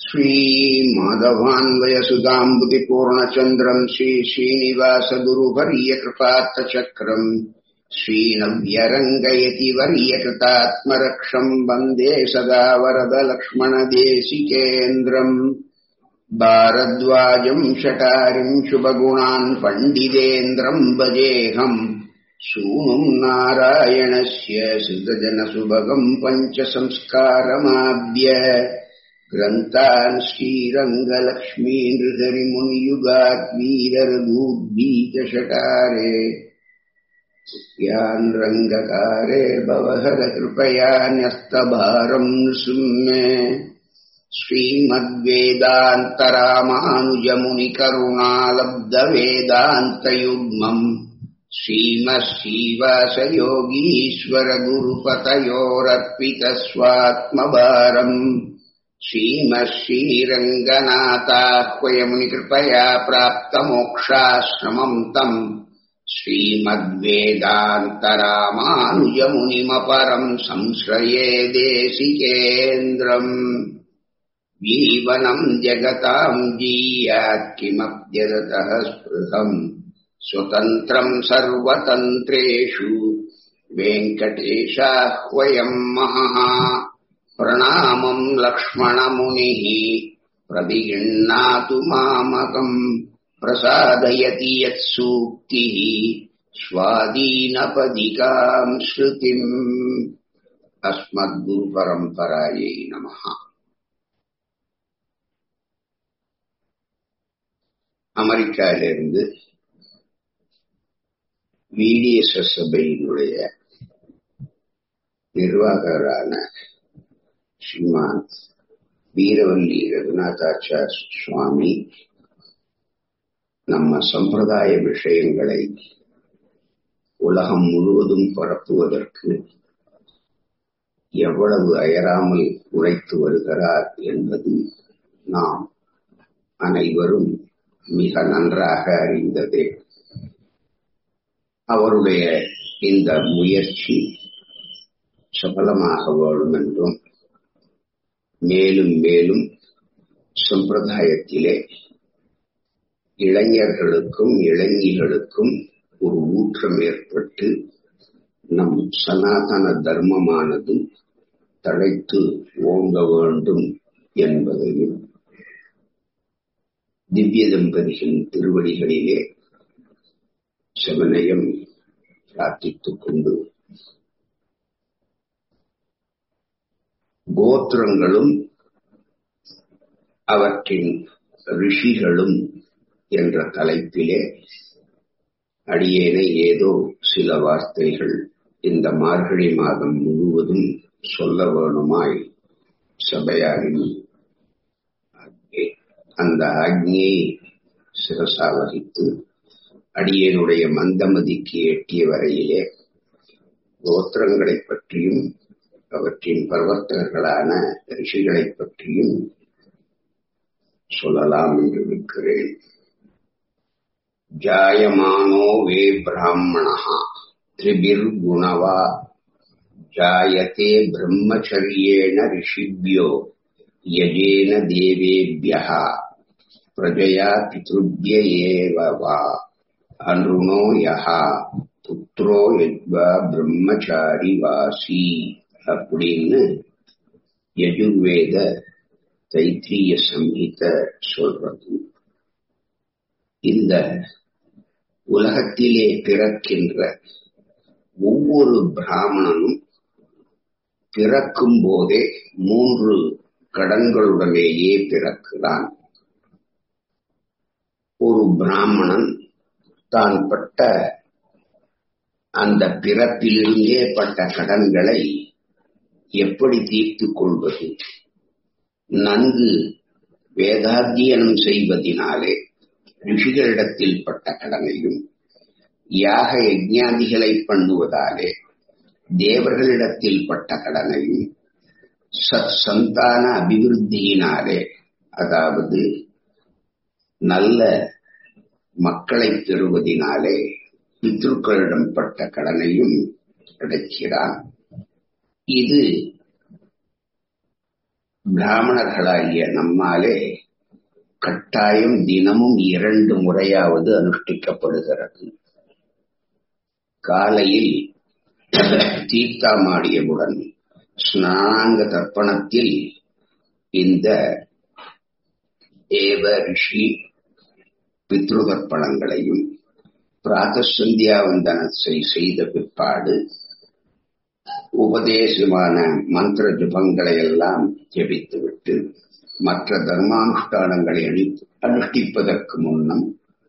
श्रीमाधवान्वयसुधाम्बुतिपूर्णचन्द्रम् श्रीश्रीनिवासगुरुवर्यकृपात्तचक्रम् श्रीनव्यरङ्गयति वर्यकृतात्मरक्षम् वन्दे सदा वरदलक्ष्मणदेशिकेन्द्रम् भारद्वाजम् शटारिम् शुभगुणान् पण्डितेन्द्रम् भजेऽहम् सूनुम् नारायणस्य सुदजनसुभगम् पञ्चसंस्कारमाद्य ग्रन्थान् श्रीरङ्गलक्ष्मीनृहरिमुनियुगाद्वीररघूद्वीतशटारे यान् रङ्गकारे भवहरकृपया न्यस्तभारम् नृसिंहे श्रीमद्वेदान्तरामानुजमुनिकरुणालब्धवेदान्तयुग्मम् श्रीमशिवसयोगीश्वरगुरुपतयोरर्पितस्वात्मभारम् श्रीमश्रीरङ्गनाथाह्वयमुनिकृपया प्राप्तमोक्षाश्रमम् तम् श्रीमद्वेदान्तरामानुजमुनिमपरम् संश्रये देशिकेन्द्रम् जीवनम् जगताम् जीयात् किमप्यदतः स्पृहम् स्वतन्त्रम् सर्वतन्त्रेषु वेङ्कटेशाह्वयम् महः प्रणामम् लक्ष्मणमुनिः प्रतिगृह्णातु मामकम् प्रसादयति यत्सूक्तिः स्वादीनपदिकाम् श्रुतिम् अस्मद्गुरुपरम्परायै नमः அமெரிக்காவிலிருந்து விடிஎஸ்எஸ் சபையினுடைய நிர்வாகரான ஸ்ரீமான் வீரவல்லி ரகுநாதாச்சார் சுவாமி நம்ம சம்பிரதாய விஷயங்களை உலகம் முழுவதும் பரப்புவதற்கு எவ்வளவு அயராமல் உழைத்து வருகிறார் என்பது நாம் அனைவரும் மிக நன்றாக அறிந்ததே அவருடைய இந்த முயற்சி சபலமாக வாழும் என்றும் மேலும் மேலும் சம்பிரதாயத்திலே இளைஞர்களுக்கும் இளைஞர்களுக்கும் ஒரு ஊற்றம் ஏற்பட்டு நம் சனாதன தர்மமானது தழைத்து ஓங்க வேண்டும் என்பதையும் திவ்ய தம்பதிகளின் திருவடிகளிலே செவனயம் பிரார்த்தித்துக் கொண்டு கோத்திரங்களும் அவற்றின் ரிஷிகளும் என்ற தலைப்பிலே அடியேனை ஏதோ சில வார்த்தைகள் இந்த மார்கழி மாதம் முழுவதும் சொல்ல வேணுமாய் சபையாரின் அந்த ஆக்னியை சிரசா வகித்து அடியனுடைய மந்தமதிக்கு எட்டிய வரையிலே கோத்திரங்களை பற்றியும் அவற்றின் பர்வர்த்தகர்களான ரிஷிகளை பற்றியும் சொல்லலாம் என்று இருக்கிறேன் ஜாயமானோ வே பிராமணா திரிபிர்குணவா ஜாயத்தே பிரம்மச்சரியேண ரிஷிபியோ யஜேன தேவேபியः பிரஜயா பித்ருபிய ஏவ வா அருணோ யஹா புத்ரோ யத்வா பிரம்மச்சாரி வாசி அப்படின்னு யஜுர்வேத தைத்திரிய சம்ஹித சொல்றது இந்த உலகத்திலே பிறக்கின்ற ஒவ்வொரு பிராமணனும் பிறக்கும் போதே மூன்று கடன்களுடனேயே பிறக்கிறான் ஒரு பிராமணன் தான் பட்ட அந்த பிறப்பிலிருந்தே பட்ட கடன்களை எப்படி தீர்த்து கொள்வது நன்கு வேதாத்தியனம் செய்வதினாலே ரிஷிகளிடத்தில் பட்ட கடனையும் யாக யஜ்ஞாதிகளை பண்ணுவதாலே தேவர்களிடத்தில் பட்ட கடனையும் சத் சந்தான அபிவிருத்தியினாலே அதாவது நல்ல மக்களை பெறுவதினாலே பித்ருக்களிடம் பட்ட கடனையும் கிடைக்கிறான் இது பிராமணர்களாகிய நம்மாலே கட்டாயம் தினமும் இரண்டு முறையாவது அனுஷ்டிக்கப்படுகிறது காலையில் தீர்த்தாமாடியவுடன் ஸ்நானாங்க தர்ப்பணத்தில் இந்த தேவ ரிஷி பித்ரு தர்ப்பணங்களையும் பிராத சந்தியாவந்தனத்தை செய்த பிற்பாடு உபதேசமான மந்திர ஜபங்களை எல்லாம் ஜபித்துவிட்டு மற்ற தர்மானுஷ்டானங்களை அனு அனுஷ்டிப்பதற்கு முன்னம்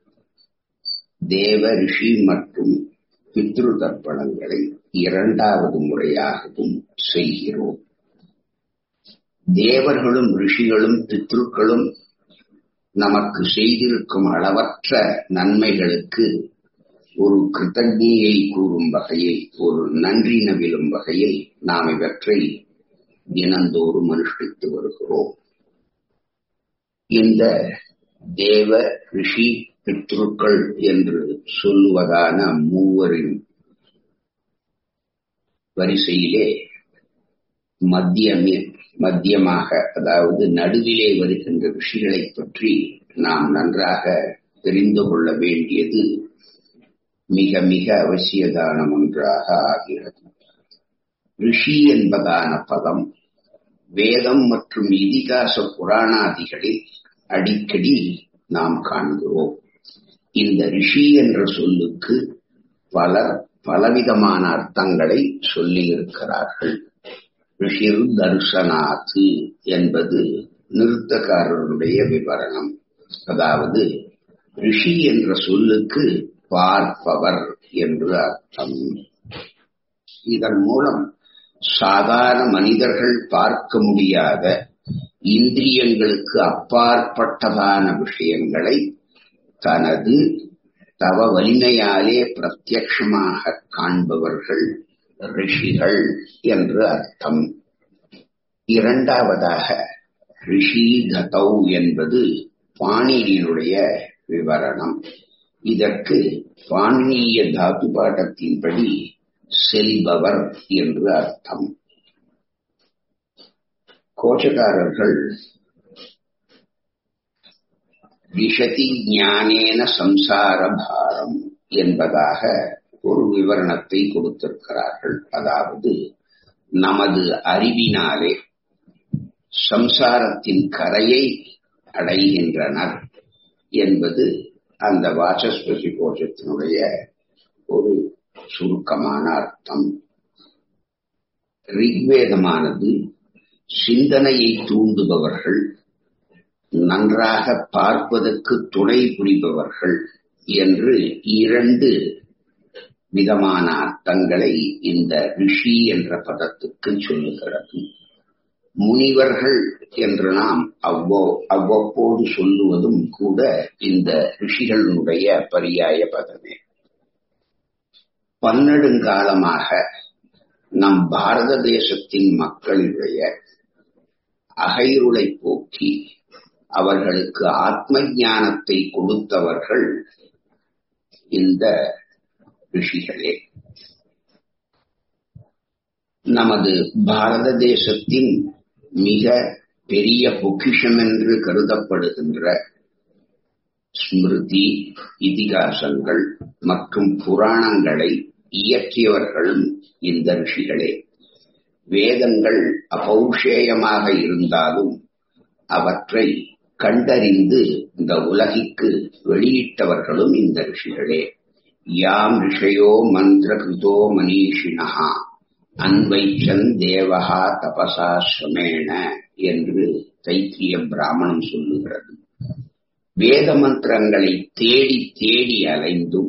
தேவ ரிஷி மற்றும் பித்ரு தர்ப்பணங்களை இரண்டாவது முறையாகவும் செய்கிறோம் தேவர்களும் ரிஷிகளும் பித்ருக்களும் நமக்கு செய்திருக்கும் அளவற்ற நன்மைகளுக்கு ஒரு கிருத்தஜையை கூறும் வகையில் ஒரு நன்றி நவிலும் வகையில் நாம் இவற்றை தினந்தோறும் அனுஷ்டித்து வருகிறோம் இந்த தேவ ரிஷி பித்ருக்கள் என்று சொல்லுவதான மூவரின் வரிசையிலே மத்தியமே மத்தியமாக அதாவது நடுவிலே வருகின்ற ரிஷிகளை பற்றி நாம் நன்றாக தெரிந்து கொள்ள வேண்டியது மிக மிக அவசியதான ஒன்றாக ஆகிறது ரிஷி என்பதான பதம் வேதம் மற்றும் இதிகாச புராணாதிகளில் அடிக்கடி நாம் காண்கிறோம் இந்த ரிஷி என்ற சொல்லுக்கு பலர் பலவிதமான அர்த்தங்களை சொல்லியிருக்கிறார்கள் ரிஷிர் தர்சனாத்து என்பது நிறுத்தக்காரருடைய விவரணம் அதாவது ரிஷி என்ற சொல்லுக்கு பார்ப்பவர் என்று அர்த்தம் இதன் மூலம் சாதாரண மனிதர்கள் பார்க்க முடியாத இந்திரியங்களுக்கு அப்பாற்பட்டதான விஷயங்களை தனது தவ வலிமையாலே பிரத்யட்சமாக காண்பவர்கள் ரிஷிகள் என்று அர்த்தம் இரண்டாவதாக ரிஷி கதௌ என்பது பாணினியினுடைய விவரணம் இதற்கு பாணினிய தாத்து பாடத்தின்படி செல்பவர் என்று அர்த்தம் கோஷக்காரர்கள் விஷதி ஞானேன சம்சார பாரம் என்பதாக ஒரு விவரணத்தை கொடுத்திருக்கிறார்கள் அதாவது நமது அறிவினாலே சம்சாரத்தின் கரையை அடைகின்றனர் என்பது அந்த வாசஸ்பதி கோஷத்தினுடைய ஒரு சுருக்கமான அர்த்தம் ரிக்வேதமானது சிந்தனையை தூண்டுபவர்கள் நன்றாக பார்ப்பதற்கு துணை புரிபவர்கள் என்று இரண்டு விதமான அர்த்தங்களை இந்த ரிஷி என்ற பதத்துக்கு சொல்லுகிறது முனிவர்கள் என்று நாம் அவ்வோ அவ்வப்போது சொல்லுவதும் கூட இந்த ரிஷிகளுடைய பரியாய பதமே பன்னெடுங்காலமாக நம் பாரத தேசத்தின் மக்களுடைய அகைருளை போக்கி அவர்களுக்கு ஆத்ம ஞானத்தை கொடுத்தவர்கள் இந்த ரிஷிகளே நமது பாரத தேசத்தின் மிக பெரிய பொக்கிஷம் என்று கருதப்படுகின்ற ஸ்மிருதி இதிகாசங்கள் மற்றும் புராணங்களை இயற்றியவர்களும் இந்த ரிஷிகளே வேதங்கள் அபௌஷேயமாக இருந்தாலும் அவற்றை கண்டறிந்து இந்த உலகிற்கு வெளியிட்டவர்களும் இந்த ரிஷிகளே யாம் ரிஷயோ மந்திர கிருதோ மனிஷினா அன்வைச்சன் தேவகா தபசா ஸ்வமேன என்று தைத்திரிய பிராமணம் சொல்லுகிறது வேத மந்திரங்களை தேடி தேடி அலைந்தும்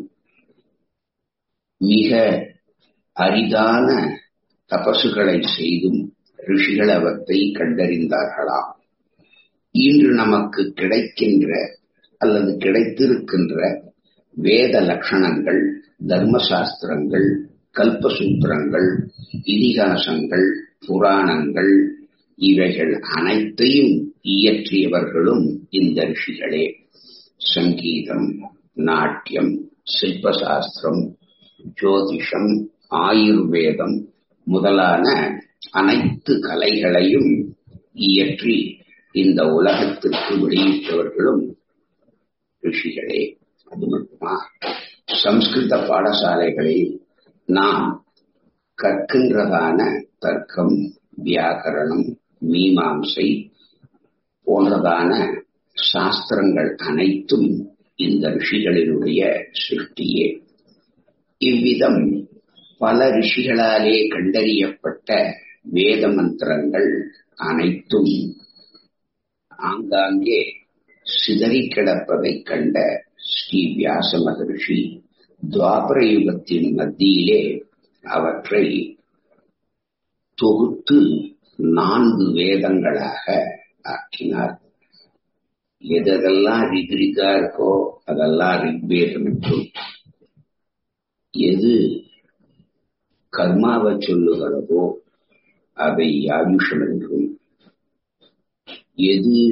மிக அரிதான தபசுகளை செய்தும் ரிஷிகள் அவற்றை கண்டறிந்தார்களாம் இன்று நமக்கு கிடைக்கின்ற அல்லது கிடைத்திருக்கின்ற வேத லட்சணங்கள் தர்மசாஸ்திரங்கள் கல்பசூத்திரங்கள் இதிகாசங்கள் புராணங்கள் இவைகள் அனைத்தையும் இயற்றியவர்களும் இந்த ரிஷிகளே சங்கீதம் நாட்டியம் சில்பசாஸ்திரம் ஜோதிஷம் ஆயுர்வேதம் முதலான அனைத்து கலைகளையும் இயற்றி இந்த உலகத்திற்கு வெளியிட்டவர்களும் ரிஷிகளே அது மட்டுமா சம்ஸ்கிருத பாடசாலைகளில் நாம் கற்கின்றதான தர்க்கம் வியாக்கரணம் மீமாம்சை போன்றதான சாஸ்திரங்கள் அனைத்தும் இந்த ரிஷிகளினுடைய சிருஷ்டியே இவ்விதம் பல ரிஷிகளாலே கண்டறியப்பட்ட வேத மந்திரங்கள் அனைத்தும் ஆங்காங்கே சிதறி கிடப்பதை கண்ட ஸ்ரீ வியாச மகரிஷி துவாபர யுகத்தின் மத்தியிலே அவற்றை தொகுத்து நான்கு வேதங்களாக ஆக்கினார் எதெல்லாம் ரிக்ரிகா இருக்கோ அதெல்லாம் ரிக்வேதம் என்றும் எது கர்மாவை சொல்லுகிறதோ அதை யாயுஷம் என்றும் எது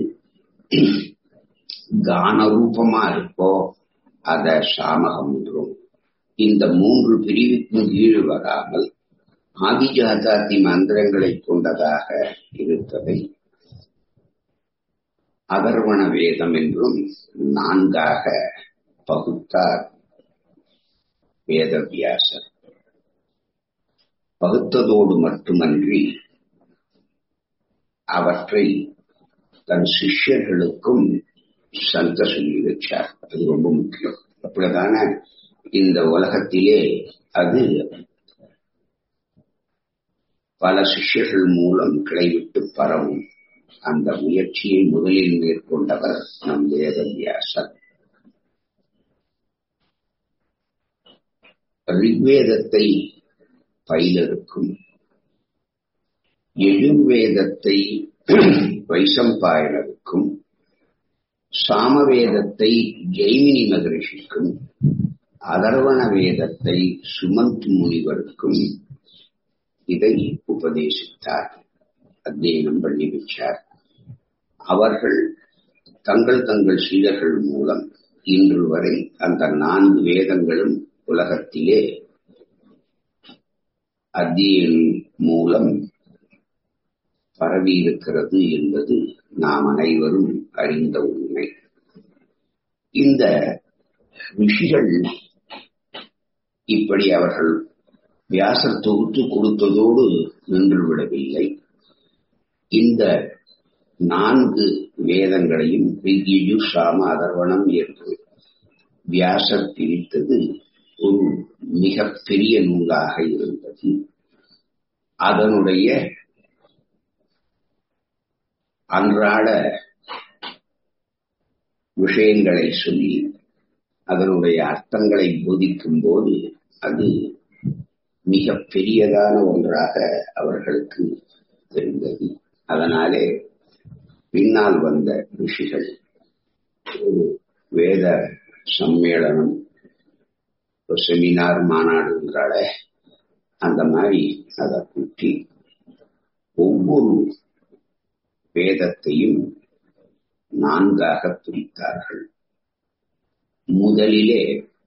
கானரூபமா இருக்கோ அத சாமகம் என்றும் இந்த மூன்று பிரிவுக்கும் கீழ் வராமல் ஆதிஜாதாதி மந்திரங்களை கொண்டதாக இருப்பதை அதர்வண வேதம் என்றும் நான்காக பகுத்தார் வேதவியாசர் பகுத்ததோடு மட்டுமன்றி அவற்றை தன் சிஷ்யர்களுக்கும் சந்த சொல்லி வச்சார் அது ரொம்ப முக்கியம் அப்படிதான இந்த உலகத்திலே அது பல சிஷ்யர்கள் மூலம் கிளைவிட்டு பரவும் அந்த முயற்சியை முதலில் மேற்கொண்டவர் நம் வேதவியாசர் ரிக்வேதத்தை பயிலருக்கும் எழுவேதத்தை வைசம்பாயனருக்கும் சாமவேதத்தை ஜெய்மினி மகரிஷிக்கும் அதர்வண வேதத்தை சுமந்த் முனிவருக்கும் இதை உபதேசித்தார் அத்தியனம் பண்ணி வச்சார் அவர்கள் தங்கள் தங்கள் சீடர்கள் மூலம் இன்று வரை அந்த நான்கு வேதங்களும் உலகத்திலே அத்தியன் மூலம் பரவி இருக்கிறது என்பது நாம் அனைவரும் அறிந்த உண்மை இந்த ரிஷிகள் இப்படி அவர்கள் வியாசர் தொகுத்து கொடுத்ததோடு நின்று விடவில்லை இந்த நான்கு வேதங்களையும் ரிகியு சாம அதர்வணம் என்று வியாசர் பிரித்தது ஒரு மிக பெரிய நூலாக இருந்தது அதனுடைய அன்றாட விஷயங்களை சொல்லி அதனுடைய அர்த்தங்களை போதிக்கும் போது அது மிக பெரியதான ஒன்றாக அவர்களுக்கு தெரிந்தது அதனாலே பின்னால் வந்த ரிஷிகள் ஒரு வேத சம்மேளனம் செமினார் மாநாடுங்கிறால அந்த மாதிரி அதை கூட்டி ஒவ்வொரு வேதத்தையும் நான்காக பிரித்தார்கள் முதலிலே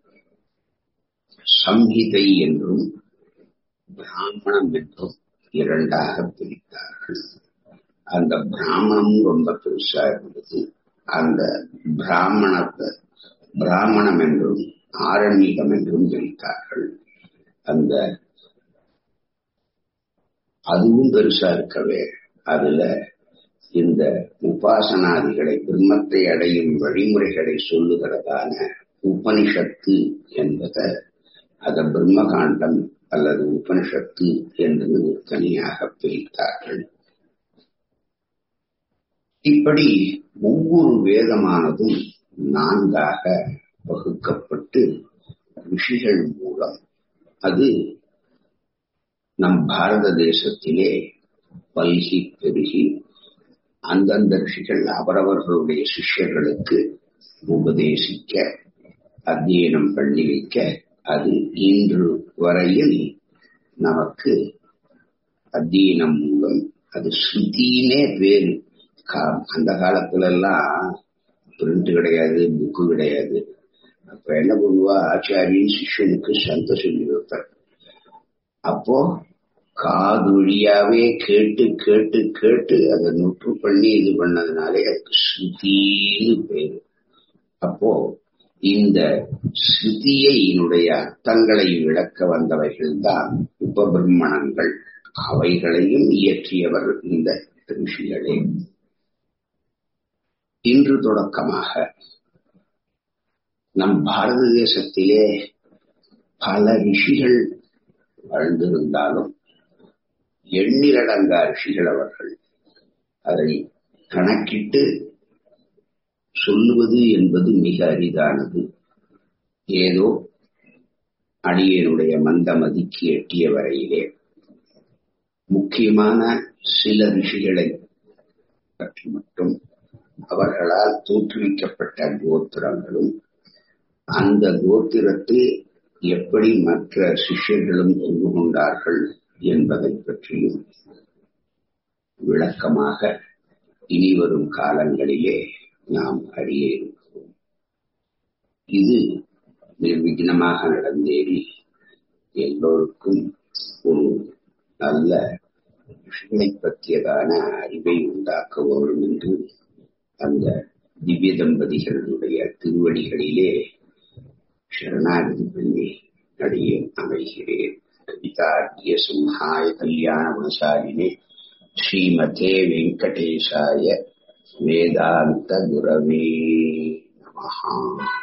சம்ஹிதை என்றும் பிராமணம் என்றும் இரண்டாக பிரித்தார்கள் அந்த பிராமணம் ரொம்ப பெருசா இருந்தது அந்த பிராமணத்தை பிராமணம் என்றும் ஆரண்யகம் என்றும் பிரித்தார்கள் அந்த அதுவும் பெருசா இருக்கவே அதுல இந்த உபாசனாதிகளை பிரம்மத்தை அடையும் வழிமுறைகளை சொல்லுகிறதான உபனிஷத்து என்பத அத பிரம்மகாண்டம் அல்லது உபனிஷத்து என்று தனியாக பிரித்தார்கள் இப்படி ஒவ்வொரு வேதமானதும் நான்காக வகுக்கப்பட்டு ரிஷிகள் மூலம் அது நம் பாரத தேசத்திலே பல்கி பெருகி அந்தந்த ரிஷிகள் அவரவர்களுடைய சிஷ்யர்களுக்கு உபதேசிக்க அத்தியனம் பண்ணி வைக்க அது இன்று வரையில் நமக்கு அத்தியனம் மூலம் அது ஸ்ருதினே பேரு அந்த காலத்துல எல்லாம் பிரிண்ட் கிடையாது புக்கு கிடையாது அப்ப என்ன பண்ணுவா ஆச்சாரியன் சிஷ்யனுக்கு சந்த சொல்லி வைப்பார் அப்போ காதொழியாவே கேட்டு கேட்டு கேட்டு அதை நுற்று பண்ணி இது பண்ணதுனாலே அதுக்கு ஸ்ருதின்னு பேரு அப்போ இந்த ஸ்ருதியினுடைய அர்த்தங்களை விளக்க வந்தவைகள் தான் உபபிரமணங்கள் அவைகளையும் இயற்றியவர் இந்த ரிஷிகளே இன்று தொடக்கமாக நம் பாரத தேசத்திலே பல ரிஷிகள் வாழ்ந்திருந்தாலும் எண்ணிலடங்கா ரிஷிகள் அவர்கள் அதை கணக்கிட்டு சொல்லுவது என்பது மிக அரிதானது ஏதோ அடியனுடைய மந்தமதிக்கு எட்டிய வரையிலே முக்கியமான சில ரிஷிகளை பற்றி மட்டும் அவர்களால் தோற்றுவிக்கப்பட்ட கோத்திரங்களும் அந்த கோத்திரத்தில் எப்படி மற்ற சிஷ்யர்களும் கொண்டு கொண்டார்கள் என்பதை பற்றியும் விளக்கமாக இனி வரும் காலங்களிலே நாம் அறிய இருக்கிறோம் இது நிர்விக்னமாக நடந்தேறி எல்லோருக்கும் ஒரு நல்ல விஷயங்களை பற்றியதான அறிவை உண்டாக்க வேண்டும் என்று அந்த திவ்ய தம்பதிகளுடைய திருவடிகளிலே சரணாகதி பண்ணி அடியே அமைகிறேன் கவிதார்த்திய சிம்ஹாய கல்யாண குணசாலினே ஸ்ரீமதே வெங்கடேசாய வேதாந்த குரவே நமஹா